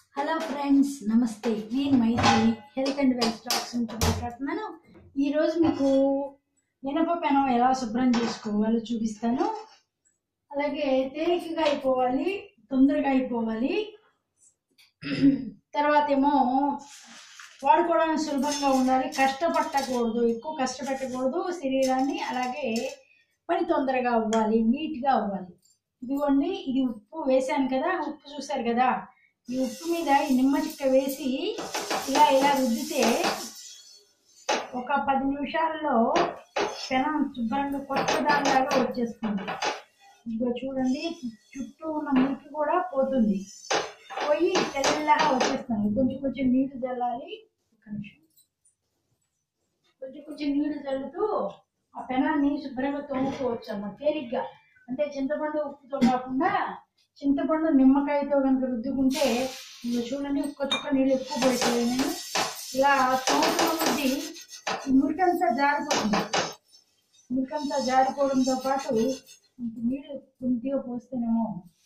hello friends నమస్తే నేను Maitri health and wealth stocks నుంచి మాట్లాడుతున్నాను ఈరోజు మీకు మినప పెనం ఎలా శుభ్రం చేసుకోవాలో చూపిస్తాను అలాగే తేలికగా అయిపోవాలి తొందరగా అయిపోవాలి తర్వాత ఏమో వాడుకోవడానికి సులభంగా ఉండాలి కష్టపట్టకూడదు ఎక్కువ కష్టపెట్టకూడదు శరీరాన్ని అలాగే పని తొందరగా అవ్వాలి నీట్గా అవ్వాలి ఇదిగోండి ఇది ఉప్పు వేసాను కదా ఉప్పు చూసారు కదా ఈ ఉప్పు మీద ఈ నిమ్మ చిక్క వేసి ఇలా ఇలా రుద్దితే ఒక పది నిమిషాల్లో పెనం శుభ్రంగా కొత్త దానిలాగా వచ్చేస్తుంది ఇదిగో చూడండి చుట్టూ ఉన్న మురికి కూడా పోతుంది పోయి తెల్లగా వచ్చేస్తుంది కొంచెం కొంచెం నీళ్లు చల్లాలి ఒక నిమిషం కొంచెం కొంచెం నీళ్లు చల్లుతూ ఆ పెనాన్ని శుభ్రంగా తోముకోవచ్చు అన్నమాట తేలిగ్గా అంటే చింతపండు ఉప్పుతో కాకుండా చింతపండు నిమ్మకాయతో కనుక రుద్దుకుంటే ఇదిగో చూడండి ఒక్క చుక్క నీళ్ళు ఎక్కువ పోయిపోయాయి నేను ఇలా తోముతున్న కొద్దీ ఈ మురికంతా జారిపోతుంది మురికంతా జారిపోవడంతో పాటు ఇంక నీళ్ళు కొద్దిగా పోస్తేనేమో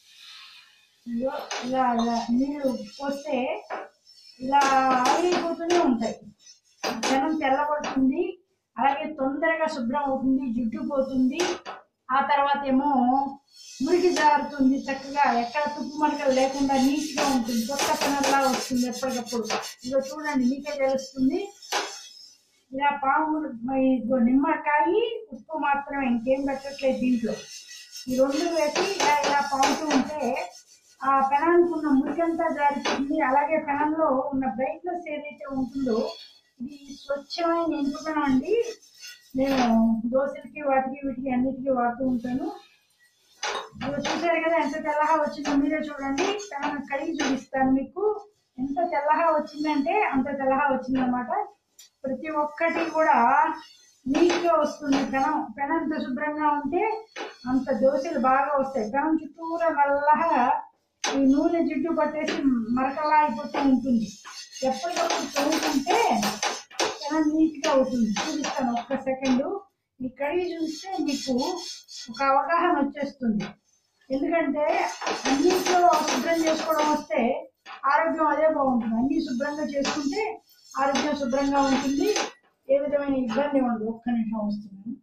ఇదిగో ఇలా ఇలా నీళ్ళు పోస్తే ఇలా ఆవిరైపోతూనే ఉంటాయి జనం తెల్లబడుతుంది అలాగే తొందరగా శుభ్రం అవుతుంది జిడ్డు పోతుంది ఆ తర్వాత ఏమో మురికి జారుతుంది చక్కగా ఎక్కడ తుప్పు మరకలు లేకుండా నీట్గా ఉంటుంది కొత్త పనల్లా వస్తుంది ఎప్పటికప్పుడు ఇదిగో చూడండి మీకే తెలుస్తుంది ఇలా పాము ఇదిగో నిమ్మకాయ ఉప్పు మాత్రమే ఇంకేం పెట్టట్లేదు దీంట్లో ఈ రెండు వేసి ఇలా ఇలా పాముతూ ఉంటే ఆ పెనానికి ఉన్న మురికంతా జారిపోతుంది అలాగే పెనంలో ఉన్న బ్రైట్నెస్ ఏదైతే ఉంటుందో ఇది స్వచ్ఛమైన ఇనుప పెనం అండి నేను దోశలకి వాటికి వీటికి అన్నిటికీ వాడుతూ ఉంటాను ఇదిగో చూసారు కదా ఎంత తెల్లగా వచ్చిందో మీరే చూడండి పెనం కడిగి చూపిస్తాను మీకు ఎంత తెల్లగా వచ్చిందంటే అంత తెల్లగా వచ్చిందన్నమాట ప్రతి ఒక్కటి కూడా నీట్గా వస్తుంది పెనం పెనం ఎంత శుభ్రంగా ఉంటే అంత దోశలు బాగా వస్తాయి పెనం చుట్టూరా నల్లగా ఈ నూనె జిడ్డు పట్టేసి మరకలా అయిపోతూ ఉంటుంది ఎప్పటికప్పుడు తోముకుంటే పెనం నీట్గా అవుతుంది చూపిస్తాను ఒక్క సెకండ్ ఈ కడిగి చూస్తే మీకు ఒక అవగాహన వచ్చేస్తుంది ఎందుకంటే అన్నింటిలో శుభ్రం చేసుకోవడం వస్తే ఆరోగ్యం అదే బాగుంటుంది అన్ని శుభ్రంగా చేసుకుంటే ఆరోగ్యం శుభ్రంగా ఉంటుంది ఏ విధమైన ఇబ్బంది ఉండదు ఒక్క నిమిషం వస్తున్నాను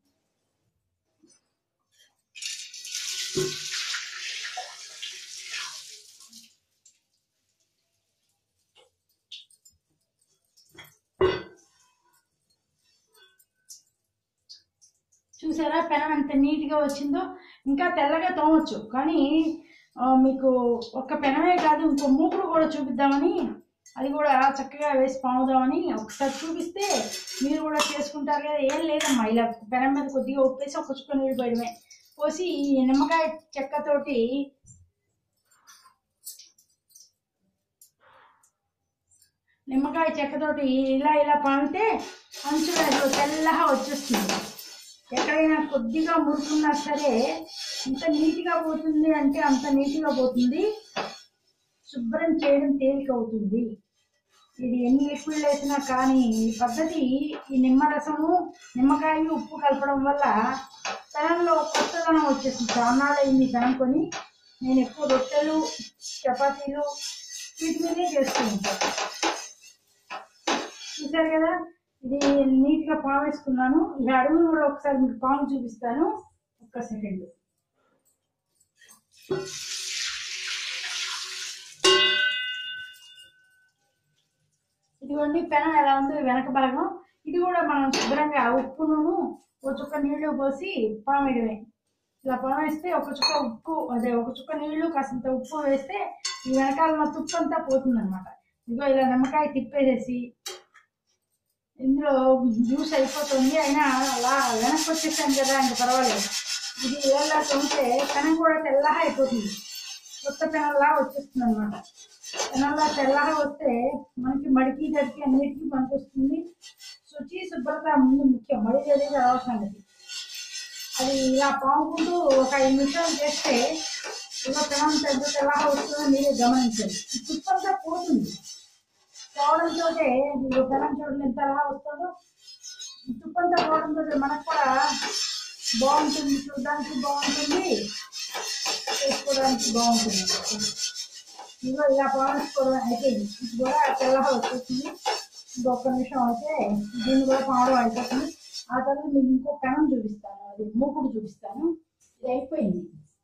చూసారా పెనం ఎంత నీట్గా వచ్చిందో ఇంకా తెల్లగా తోమొచ్చు కానీ ఆ, మీకు ఒక్క పెనమే కాదు ఇంకో మూకుడు కూడా చూపిద్దామని అది కూడా చక్కగా వేసి పాముదామని ఒకసారి చూపిస్తే మీరు కూడా చేసుకుంటారు కదా ఏం లేదమ్మా ఇలా పెనం మీద కొద్దిగా ఉప్పేసి ఒక చుక్క నీళ్ళు పోయడమే పోసి ఈ నిమ్మకాయ చెక్కతోటి నిమ్మకాయ చెక్కతోటి ఇలా ఇలా పామితే అంచుగా ఇదిగో తెల్లగా వచ్చేస్తుంది ఎక్కడైనా కొద్దిగా మురుకున్నా సరే ఎంత నీట్గా పోతుంది అంటే అంత నీట్గా పోతుంది శుభ్రం చేయడం తేలిక అవుతుంది ఇది ఎన్ని లిక్విడ్లు వేసినా కానీ ఈ పద్ధతి ఈ నిమ్మరసము నిమ్మకాయ ఉప్పు కలపడం వల్ల పెనంలో కొత్తదనం వచ్చేసింది చాన్నాళ్ళు అయింది పెనం కొని నేను ఎక్కువ రొట్టెలు చపాతీలు వీటి మీదే చేస్తూ ఉంటాను చూసారు కదా ఇది నీట్ గా పాము వేసుకున్నాను ఈ అడుగును కూడా ఒకసారి మీకు పాము చూపిస్తాను ఒక్క సెకండ్ ఇదిగోండి పెనం ఎలా ఉందో ఈ వెనక భాగం ఇది కూడా మనం శుభ్రంగా ఉప్పును ఒక చుక్క నీళ్లు పోసి పామేయడమే ఇలా పాము వేస్తే ఒక చుక్క ఉప్పు అదే ఒక చుక్క నీళ్లు కాసంత ఉప్పు వేస్తే ఈ వెనకాల ఉన్న తుప్పు అంతా పోతుందన్నమాట ఇదిగో ఇలా నిమ్మకాయ తిప్పేసేసి ఇందులో జ్యూస్ అయిపోతుంది అయినా అలా వెనక్కి వచ్చేసాను కదా ఇంకా పర్వాలేదు ఇది ఇలా తొంగితే పెనం కూడా తెల్లగా అయిపోతుంది కొత్త పెనంలా వచ్చేస్తుంది అనమాట పెనంలా తెల్లగా వస్తే మనకి మడికి గడికి అన్నిటికీ మనకు వస్తుంది శుచి శుభ్రత ముందు ముఖ్యం మడి అనేది అవసరం లేదు అది ఇలా పాముకుంటూ ఒక ఐదు నిమిషాలు చేస్తే ఇలా పెనం పెద్ద తెల్లగా వస్తుందో మీరే గమనించండి ఈ తుప్పంతా పోతుంది పోవడంతో నీకు బెల్లం చూడండి ఎంత అలా వస్తుందో ఈ తుప్పంతా పోవడంతో మనకు కూడా బాగుంటుంది చూడడానికి బాగుంటుంది చేసుకోవడానికి బాగుంటుంది ఇదిగో ఇలా పావేసుకోవడం అయిపోయింది ఇది కూడా తెల్లగా వచ్చేసింది ఇంకొక నిమిషం అయితే దీన్ని కూడా పావడం అయిపోతుంది ఆ తర్వాత మీకు ఇంకో పెనం చూపిస్తాను అది మూకుడు చూపిస్తాను ఇది అయిపోయింది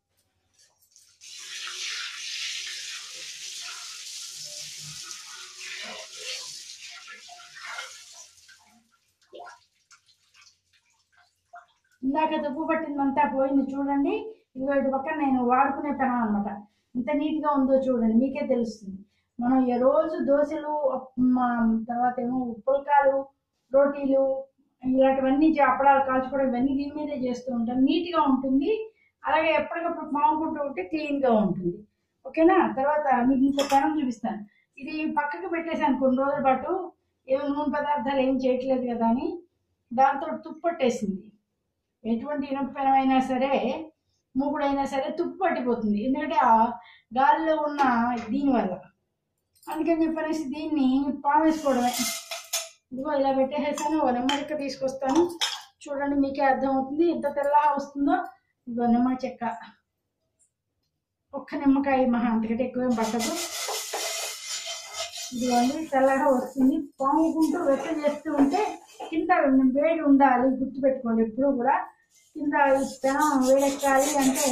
ఇందాక తుప్పు పట్టిందంతా పోయింది చూడండి ఇదిగో ఇటు పక్కన నేను వాడుకునే పెనం అనమాట ఎంత నీట్గా ఉందో చూడండి మీకే తెలుస్తుంది మనం ఈ రోజు దోశలు మా తర్వాత ఏమో పుల్కాలు రోటీలు ఇలాంటివన్నీ చే- అప్పడాలు కాల్చుకోవడం ఇవన్నీ దీని మీదే చేస్తూ ఉంటాం నీట్గా ఉంటుంది అలాగే ఎప్పటికప్పుడు మాముకుంటూ ఉంటే క్లీన్గా ఉంటుంది ఓకేనా తర్వాత మీకు ఇంకో పెనం చూపిస్తాను ఇది పక్కకు పెట్టేసాను కొన్ని రోజుల పాటు ఏమో నూనె పదార్థాలు ఏం చేయట్లేదు కదా అని దాంతో తుప్పట్టేసింది ఎటువంటి ఇనుపైనా సరే మూకుడైనా సరే తుప్పు పట్టిపోతుంది ఎందుకంటే ఆ గాలిలో ఉన్న దీనివల్ల అందుకని చెప్పనేసి దీన్ని పావేసుకోవడమే ఇదిగో ఇలా పెట్టేసేసాను ఓ నిమ్మచెక్క తీసుకొస్తాను చూడండి మీకే అర్థమవుతుంది ఎంత తెల్లగా వస్తుందో ఇదిగో నిమ్మ చెక్క ఒక్క నిమ్మకాయ మహా అంతకంటే ఎక్కువేం పట్టదు ఇదిగోండి తెల్లగా వస్తుంది పాముకుంటూ వెచ్చ చేస్తూ ఉంటే కింద వేడి ఉండాలి గుర్తుపెట్టుకోండి ఎప్పుడు కూడా కింద ఈ పెనం వేడెక్కాలి అంటే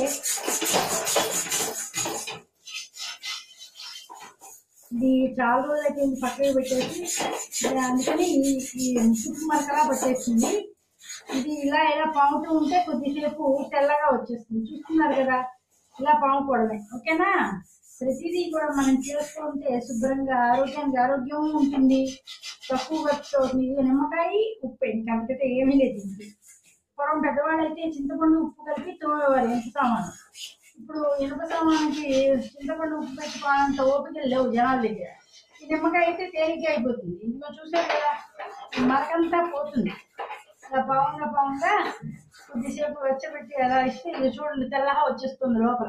ఇది చాలా రోజులైతే ఇది పక్కకి పెట్టేసి ఇది అందుకని ఈ ఈ చుట్టు మరకలా పట్టేస్తుంది ఇది ఇలా ఇలా పాముతూ ఉంటే కొద్దిసేపు తెల్లగా వచ్చేస్తుంది చూస్తున్నారు కదా ఇలా పాముకోవడమే ఓకేనా ప్రతిదీ కూడా మనం చేసుకుంటే శుభ్రంగా ఆరోగ్యానికి ఆరోగ్యం ఉంటుంది తక్కువ ఖర్చు అవుతుంది ఇది నిమ్మకాయ ఉప్పు ఇంకంతకైతే ఏమీ లేదు దీనికి పూర్వం పెద్దవాళ్ళు అయితే చింతపండు ఉప్పు కలిపి తోమేవారు ఎంత సామాను ఇప్పుడు ఇనుప సామానికి చింతపండు ఉప్పు పెట్టుకోవాలంత ఓపిక లేవు జనాల దగ్గర ఈ నిమ్మకాయ అయితే తేలిక అయిపోతుంది ఇందులో చూసారు కదా ఈ మరకంతా పోతుంది అలా పావంగా పావంగా కొద్దిసేపు వెచ్చబెట్టి అలా ఇస్తే ఇది చూడండి తెల్లగా వచ్చేస్తుంది లోపల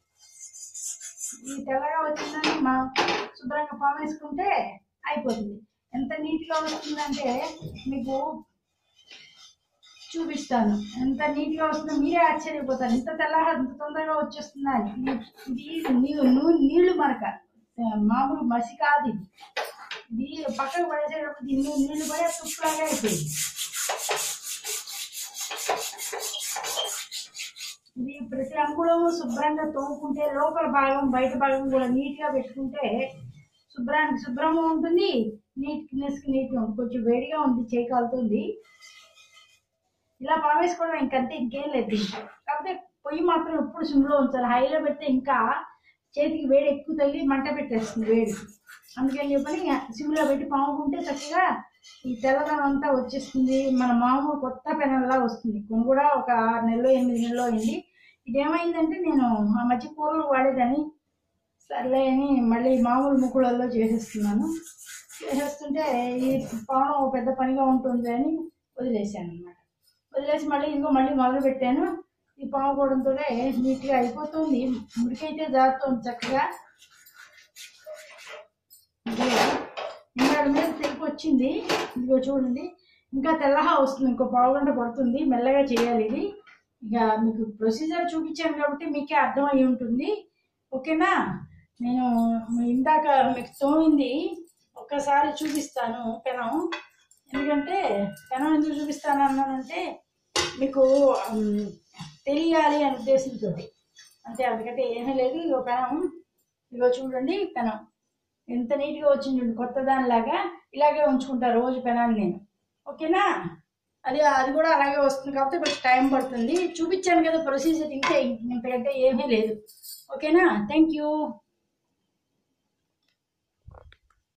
ఈ తెల్లగా వచ్చిందని మనం శుభ్రంగా పామేసుకుంటే అయిపోతుంది ఎంత నీట్గా వస్తుందంటే మీకు చూపిస్తాను ఎంత నీట్గా వస్తుందో మీరే ఆశ్చర్యపోతారు ఇంత తెల్లగా ఇంత తొందరగా వచ్చేస్తుందా అని ఇది ఇది నీ- నూ- నీళ్లు మరక ఆ, మామూలు మసి కాదు ఇది ఇది పక్కకు పడేసేటప్పుడు దీన్ని నీళ్లు పడే తుప్పులాగా అయిపోయింది ఇది ప్రతి అంగుళము శుభ్రంగా తోముకుంటే లోపల భాగం బయట భాగం కూడా నీట్గా పెట్టుకుంటే శుభ్రానికి శుభ్రంగా ఉంటుంది నీట్నెస్కి నీట్గా ఉంటుంది కొంచెం వేడిగా ఉంది చేయి కాలుతుంది ఇలా పావేసుకోవడం ఇంకంతే ఇంకేం లేదు దీంట్లో కాకపోతే పొయ్యి మాత్రం ఎప్పుడు సిమ్లో ఉంచాలి హైలో పెడితే ఇంకా చేతికి వేడి ఎక్కువ తగిలి మంట పెట్టేస్తుంది వేడి అందుకని చెప్పని సిమ్లో పెట్టి పాముకుంటే చక్కగా ఈ తెల్లదనం అంతా వచ్చేస్తుంది మన మామూలు కొత్త పెనంలా వస్తుంది కొన్ని కూడా ఒక ఆరు నెలలో ఎనిమిది నెలలో అయింది ఇదేమైందంటే నేను ఆ మధ్య కూరలు వాడేదాన్ని సర్లే అని మళ్ళీ మామూలు ముక్కులలో చేసేస్తున్నాను చేసేస్తుంటే ఈ పవనం ఓ పెద్ద పనిగా ఉంటుంది అని వదిలేసాను అనమాట వదిలేసి మళ్ళీ ఇంకో మళ్ళీ మొదలు పెట్టాను ఈ పాముకోవడంతో నీట్గా అయిపోతుంది మురికైతే జారుతుంది చక్కగా ఇన్నాడు మీద తెలుపు వచ్చింది ఇదిగో చూడండి ఇంకా తెల్లగా వస్తుంది ఇంకో పావు గంట పడుతుంది మెల్లగా చేయాలి ఇది ఇక మీకు ప్రొసీజర్ చూపించాను కాబట్టి మీకే అర్థం అయి ఉంటుంది ఓకేనా నేను ఇందాక మీకు తోమింది ఒక్కసారి చూపిస్తాను పెనం ఎందుకంటే పెనం ఎందుకు చూపిస్తాను అన్నానంటే మీకు ఉమ్, తెలియాలి అనే ఉద్దేశంతో అంతే అందుకంటే ఏమీ లేదు ఇగో పెనం ఇగో చూడండి పెనం ఎంత నీట్గా వచ్చింది చూడండి కొత్త దానిలాగా ఇలాగే ఉంచుకుంటా రోజు పెనాన్ని నేను ఓకేనా అది అది కూడా అలాగే వస్తుంది కాబట్టి కొంచెం టైం పడుతుంది చూపించాను కదా ప్రొసీజర్ ఇంకా ఇంతకంటే ఏమీ లేదు ఓకేనా థ్యాంక్ యూ